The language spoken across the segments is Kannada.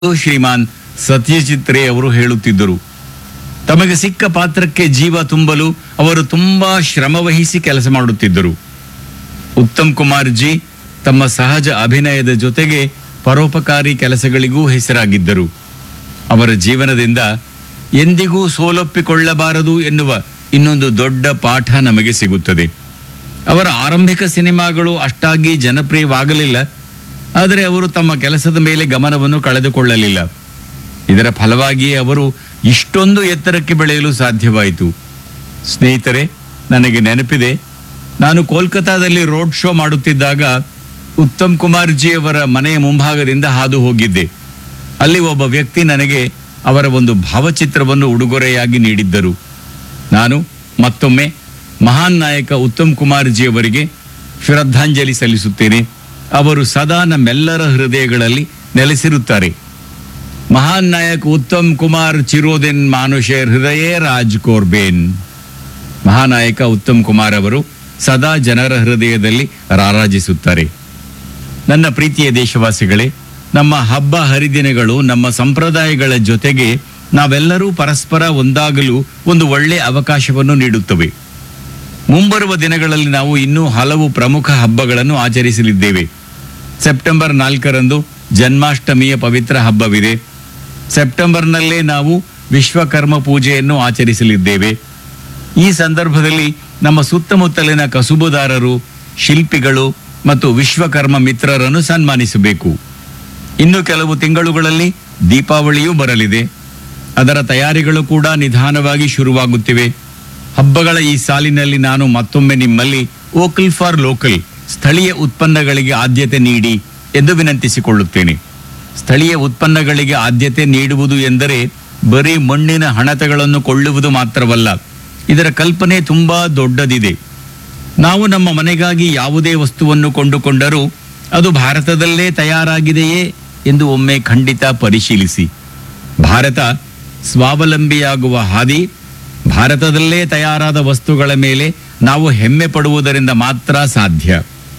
ಶ್ರೀಮಾನ್ ಸತ್ಯಜಿತ್ ರೇ ಅವರು ಹೇಳುತ್ತಿದ್ದರು ತಮಗೆ ಸಿಕ್ಕ ಪಾತ್ರಕ್ಕೆ ಜೀವ ತುಂಬಲು ಅವರು ತುಂಬಾ ಶ್ರಮವಹಿಸಿ ಕೆಲಸ ಮಾಡುತ್ತಿದ್ದರು ಉತ್ತಮ್ ಕುಮಾರ್ ಜಿ ತಮ್ಮ ಸಹಜ ಅಭಿನಯದ ಜೊತೆಗೆ ಪರೋಪಕಾರಿ ಕೆಲಸಗಳಿಗೂ ಹೆಸರಾಗಿದ್ದರು ಅವರ ಜೀವನದಿಂದ ಎಂದಿಗೂ ಸೋಲೊಪ್ಪಿಕೊಳ್ಳಬಾರದು ಎನ್ನುವ ಇನ್ನೊಂದು ದೊಡ್ಡ ಪಾಠ ನಮಗೆ ಸಿಗುತ್ತದೆ ಅವರ ಆರಂಭಿಕ ಸಿನಿಮಾಗಳು ಅಷ್ಟಾಗಿ ಜನಪ್ರಿಯವಾಗಲಿಲ್ಲ ಆದರೆ ಅವರು ತಮ್ಮ ಕೆಲಸದ ಮೇಲೆ ಗಮನವನ್ನು ಕಳೆದುಕೊಳ್ಳಲಿಲ್ಲ ಇದರ ಫಲವಾಗಿಯೇ ಅವರು ಇಷ್ಟೊಂದು ಎತ್ತರಕ್ಕೆ ಬೆಳೆಯಲು ಸಾಧ್ಯವಾಯಿತು ಸ್ನೇಹಿತರೆ ನನಗೆ ನೆನಪಿದೆ ನಾನು ಕೋಲ್ಕತಾದಲ್ಲಿ ರೋಡ್ ಶೋ ಮಾಡುತ್ತಿದ್ದಾಗ ಉತ್ತಮ್ ಕುಮಾರ್ ಜಿ ಅವರ ಮನೆಯ ಮುಂಭಾಗದಿಂದ ಹಾದು ಹೋಗಿದ್ದೆ ಅಲ್ಲಿ ಒಬ್ಬ ವ್ಯಕ್ತಿ ನನಗೆ ಅವರ ಒಂದು ಭಾವಚಿತ್ರವನ್ನು ಉಡುಗೊರೆಯಾಗಿ ನೀಡಿದ್ದರು ನಾನು ಮತ್ತೊಮ್ಮೆ ಮಹಾನ್ ನಾಯಕ ಉತ್ತಮ್ ಕುಮಾರ್ ಜಿ ಅವರಿಗೆ ಶ್ರದ್ಧಾಂಜಲಿ ಸಲ್ಲಿಸುತ್ತೇನೆ ಅವರು ಸದಾ ನಮ್ಮೆಲ್ಲರ ಹೃದಯಗಳಲ್ಲಿ ನೆಲೆಸಿರುತ್ತಾರೆ ಮಹಾನ್ ನಾಯಕ ಉತ್ತಮ್ ಕುಮಾರ್ ಚಿರೋದಿನ್ ಮಾನುಷೇರ್ ಹೃದಯೇ ರಾಜ್ ಕೋರ್ಬೇನ್ ಮಹಾನಾಯಕ ಉತ್ತಮ್ ಕುಮಾರ್ ಅವರು ಸದಾ ಜನರ ಹೃದಯದಲ್ಲಿ ರಾರಾಜಿಸುತ್ತಾರೆ ನನ್ನ ಪ್ರೀತಿಯ ದೇಶವಾಸಿಗಳೇ ನಮ್ಮ ಹಬ್ಬ ಹರಿದಿನಗಳು ನಮ್ಮ ಸಂಪ್ರದಾಯಗಳ ಜೊತೆಗೆ ನಾವೆಲ್ಲರೂ ಪರಸ್ಪರ ಒಂದಾಗಲು ಒಂದು ಒಳ್ಳೆ ಅವಕಾಶವನ್ನು ನೀಡುತ್ತವೆ ಮುಂಬರುವ ದಿನಗಳಲ್ಲಿ ನಾವು ಇನ್ನೂ ಹಲವು ಪ್ರಮುಖ ಹಬ್ಬಗಳನ್ನು ಆಚರಿಸಲಿದ್ದೇವೆ ಸೆಪ್ಟೆಂಬರ್ ನಾಲ್ಕರಂದು ಜನ್ಮಾಷ್ಟಮಿಯ ಪವಿತ್ರ ಹಬ್ಬವಿದೆ ಸೆಪ್ಟೆಂಬರ್ನಲ್ಲೇ ನಾವು ವಿಶ್ವಕರ್ಮ ಪೂಜೆಯನ್ನು ಆಚರಿಸಲಿದ್ದೇವೆ ಈ ಸಂದರ್ಭದಲ್ಲಿ ನಮ್ಮ ಸುತ್ತಮುತ್ತಲಿನ ಕಸುಬುದಾರರು ಶಿಲ್ಪಿಗಳು ಮತ್ತು ವಿಶ್ವಕರ್ಮ ಮಿತ್ರರನ್ನು ಸನ್ಮಾನಿಸಬೇಕು ಇನ್ನು ಕೆಲವು ತಿಂಗಳುಗಳಲ್ಲಿ ದೀಪಾವಳಿಯೂ ಬರಲಿದೆ ಅದರ ತಯಾರಿಗಳು ಕೂಡ ನಿಧಾನವಾಗಿ ಶುರುವಾಗುತ್ತಿವೆ ಹಬ್ಬಗಳ ಈ ಸಾಲಿನಲ್ಲಿ ನಾನು ಮತ್ತೊಮ್ಮೆ ನಿಮ್ಮಲ್ಲಿ ವೋಕಲ್ ಫಾರ್ ಲೋಕಲ್ ಸ್ಥಳೀಯ ಉತ್ಪನ್ನಗಳಿಗೆ ಆದ್ಯತೆ ನೀಡಿ ಎಂದು ವಿನಂತಿಸಿಕೊಳ್ಳುತ್ತೇನೆ ಸ್ಥಳೀಯ ಉತ್ಪನ್ನಗಳಿಗೆ ಆದ್ಯತೆ ನೀಡುವುದು ಎಂದರೆ ಬರೀ ಮಣ್ಣಿನ ಹಣತೆಗಳನ್ನು ಕೊಳ್ಳುವುದು ಮಾತ್ರವಲ್ಲ ಇದರ ಕಲ್ಪನೆ ತುಂಬಾ ದೊಡ್ಡದಿದೆ ನಾವು ನಮ್ಮ ಮನೆಗಾಗಿ ಯಾವುದೇ ವಸ್ತುವನ್ನು ಕೊಂಡುಕೊಂಡರೂ ಅದು ಭಾರತದಲ್ಲೇ ತಯಾರಾಗಿದೆಯೇ ಎಂದು ಒಮ್ಮೆ ಖಂಡಿತ ಪರಿಶೀಲಿಸಿ ಭಾರತ ಸ್ವಾವಲಂಬಿಯಾಗುವ ಹಾದಿ ಭಾರತದಲ್ಲೇ ತಯಾರಾದ ವಸ್ತುಗಳ ಮೇಲೆ ನಾವು ಹೆಮ್ಮೆ ಪಡುವುದರಿಂದ ಮಾತ್ರ ಸಾಧ್ಯ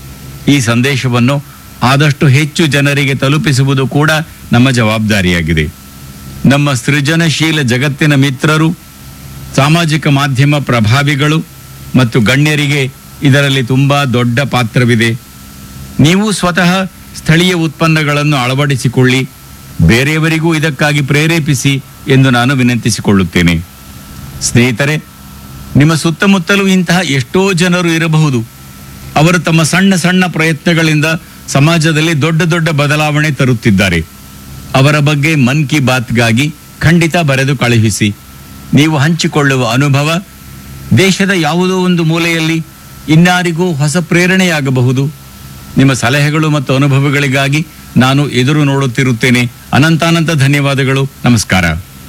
ಈ ಸಂದೇಶವನ್ನು ಆದಷ್ಟು ಹೆಚ್ಚು ಜನರಿಗೆ ತಲುಪಿಸುವುದು ಕೂಡ ನಮ್ಮ ಜವಾಬ್ದಾರಿಯಾಗಿದೆ ನಮ್ಮ ಸೃಜನಶೀಲ ಜಗತ್ತಿನ ಮಿತ್ರರು ಸಾಮಾಜಿಕ ಮಾಧ್ಯಮ ಪ್ರಭಾವಿಗಳು ಮತ್ತು ಗಣ್ಯರಿಗೆ ಇದರಲ್ಲಿ ತುಂಬಾ ದೊಡ್ಡ ಪಾತ್ರವಿದೆ ನೀವು ಸ್ವತಃ ಸ್ಥಳೀಯ ಉತ್ಪನ್ನಗಳನ್ನು ಅಳವಡಿಸಿಕೊಳ್ಳಿ ಬೇರೆಯವರಿಗೂ ಇದಕ್ಕಾಗಿ ಪ್ರೇರೇಪಿಸಿ ಎಂದು ನಾನು ವಿನಂತಿಸಿಕೊಳ್ಳುತ್ತೇನೆ ಸ್ನೇಹಿತರೆ ನಿಮ್ಮ ಸುತ್ತಮುತ್ತಲೂ ಇಂತಹ ಎಷ್ಟೋ ಜನರು ಇರಬಹುದು ಅವರು ತಮ್ಮ ಸಣ್ಣ ಸಣ್ಣ ಪ್ರಯತ್ನಗಳಿಂದ ಸಮಾಜದಲ್ಲಿ ದೊಡ್ಡ ದೊಡ್ಡ ಬದಲಾವಣೆ ತರುತ್ತಿದ್ದಾರೆ ಅವರ ಬಗ್ಗೆ ಮನ್ ಕಿ ಬಾತ್ಗಾಗಿ ಖಂಡಿತ ಬರೆದು ಕಳುಹಿಸಿ ನೀವು ಹಂಚಿಕೊಳ್ಳುವ ಅನುಭವ ದೇಶದ ಯಾವುದೋ ಒಂದು ಮೂಲೆಯಲ್ಲಿ ಇನ್ನಾರಿಗೂ ಹೊಸ ಪ್ರೇರಣೆಯಾಗಬಹುದು ನಿಮ್ಮ ಸಲಹೆಗಳು ಮತ್ತು ಅನುಭವಗಳಿಗಾಗಿ ನಾನು ಎದುರು ನೋಡುತ್ತಿರುತ್ತೇನೆ ಅನಂತಾನಂತ ಧನ್ಯವಾದಗಳು ನಮಸ್ಕಾರ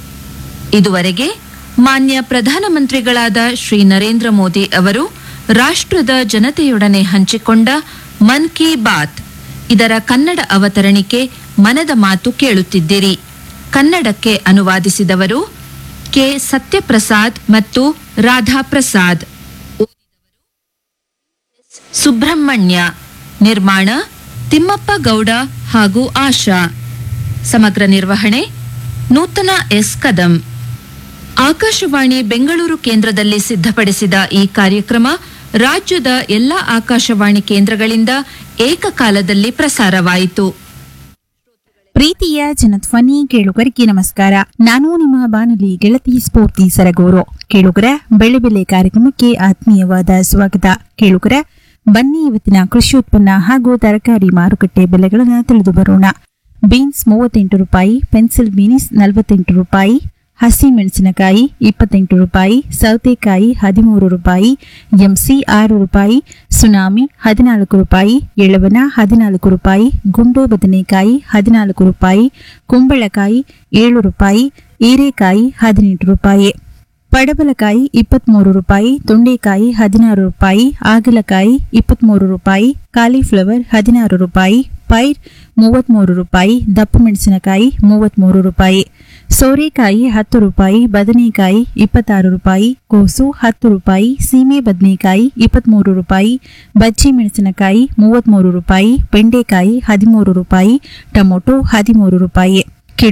ಇದುವರೆಗೆ ಮಾನ್ಯ ಪ್ರಧಾನಮಂತ್ರಿಗಳಾದ ಶ್ರೀ ನರೇಂದ್ರ ಮೋದಿ ಅವರು ರಾಷ್ಟ್ರದ ಜನತೆಯೊಡನೆ ಹಂಚಿಕೊಂಡ ಮನ್ ಕಿ ಬಾತ್ ಇದರ ಕನ್ನಡ ಅವತರಣಿಕೆ ಮನದ ಮಾತು ಕೇಳುತ್ತಿದ್ದಿರಿ ಕನ್ನಡಕ್ಕೆ ಅನುವಾದಿಸಿದವರು ಕೆ ಸತ್ಯಪ್ರಸಾದ್ ಮತ್ತು ರಾಧಾ ಪ್ರಸಾದ್ ಸುಬ್ರಹ್ಮಣ್ಯ ನಿರ್ಮಾಣ ತಿಮ್ಮಪ್ಪ ಗೌಡ ಹಾಗೂ ಆಶಾ ಸಮಗ್ರ ನಿರ್ವಹಣೆ ನೂತನ ಎಸ್ ಕದಂ ಆಕಾಶವಾಣಿ ಬೆಂಗಳೂರು ಕೇಂದ್ರದಲ್ಲಿ ಸಿದ್ಧಪಡಿಸಿದ ಈ ಕಾರ್ಯಕ್ರಮ ರಾಜ್ಯದ ಎಲ್ಲಾ ಆಕಾಶವಾಣಿ ಕೇಂದ್ರಗಳಿಂದ ಏಕಕಾಲದಲ್ಲಿ ಪ್ರಸಾರವಾಯಿತು ಪ್ರೀತಿಯ ಜನಧ್ವನಿ ಕೇಳುಗರಿಗೆ ನಮಸ್ಕಾರ ನಾನು ನಿಮ್ಮ ಬಾನುಲಿ ಗೆಳತಿ ಸ್ಫೂರ್ತಿ ಸರಗೂರು ಕೇಳುಗರ ಬೆಳೆ ಬೆಲೆ ಕಾರ್ಯಕ್ರಮಕ್ಕೆ ಆತ್ಮೀಯವಾದ ಸ್ವಾಗತ ಕೇಳುಗರ ಬನ್ನಿ ಇವತ್ತಿನ ಕೃಷಿ ಉತ್ಪನ್ನ ಹಾಗೂ ತರಕಾರಿ ಮಾರುಕಟ್ಟೆ ಬೆಲೆಗಳನ್ನು ತಿಳಿದು ಬರೋಣ ಬೀನ್ಸ್ ಮೂವತ್ತೆಂಟು ರೂಪಾಯಿ ಪೆನ್ಸಿಲ್ ಬೀನ್ಸ್ ನಲವತ್ತೆಂಟು ರೂಪಾಯಿ ಹಸಿ ಮೆಣಸಿನಕಾಯಿ ಇಪ್ಪತ್ತೆಂಟು ರೂಪಾಯಿ ಸೌತೆಕಾಯಿ ಹದಿಮೂರು ರೂಪಾಯಿ ಎಂಸಿ ಆರು ರೂಪಾಯಿ ಸುನಾಮಿ ಹದಿನಾಲ್ಕು ರೂಪಾಯಿ ಎಳವನ ಹದಿನಾಲ್ಕು ರೂಪಾಯಿ ಗುಂಡು ಬದನೆಕಾಯಿ ಹದಿನಾಲ್ಕು ರೂಪಾಯಿ ಕುಂಬಳಕಾಯಿ ಏಳು ರೂಪಾಯಿ ಹೀರೆಕಾಯಿ ಹದಿನೆಂಟು ರೂಪಾಯಿ ಪಡವಲಕಾಯಿ ಇಪ್ಪತ್ಮೂರು ರೂಪಾಯಿ ತೊಂಡೆಕಾಯಿ ಹದಿನಾರು ರೂಪಾಯಿ ಹಾಗಲಕಾಯಿ ಇಪ್ಪತ್ಮೂರು ರೂಪಾಯಿ ಕಾಲಿಫ್ಲವರ್ ಹದಿನಾರು ರೂಪಾಯಿ ಪೈರ್ ಮೂವತ್ಮೂರು ರೂಪಾಯಿ ದಪ್ಪ ಮೆಣಸಿನಕಾಯಿ ಮೂವತ್ಮೂರು ರೂಪಾಯಿ ಸೋರೆಕಾಯಿ ಹತ್ತು ರೂಪಾಯಿ ಬದನೆಕಾಯಿ ಇಪ್ಪತ್ತಾರು ರೂಪಾಯಿ ಕೋಸು ಹತ್ತು ರೂಪಾಯಿ ಸೀಮೆ ಬದನೆಕಾಯಿ ಇಪ್ಪತ್ಮೂರು ರೂಪಾಯಿ ಬಜ್ಜಿ ಮೆಣಸಿನಕಾಯಿ ಮೂವತ್ಮೂರು ರೂಪಾಯಿ ಬೆಂಡೆಕಾಯಿ ಹದಿಮೂರು ರೂಪಾಯಿ ಟೊಮೊಟೊ ಹದಿಮೂರು ರೂಪಾಯಿ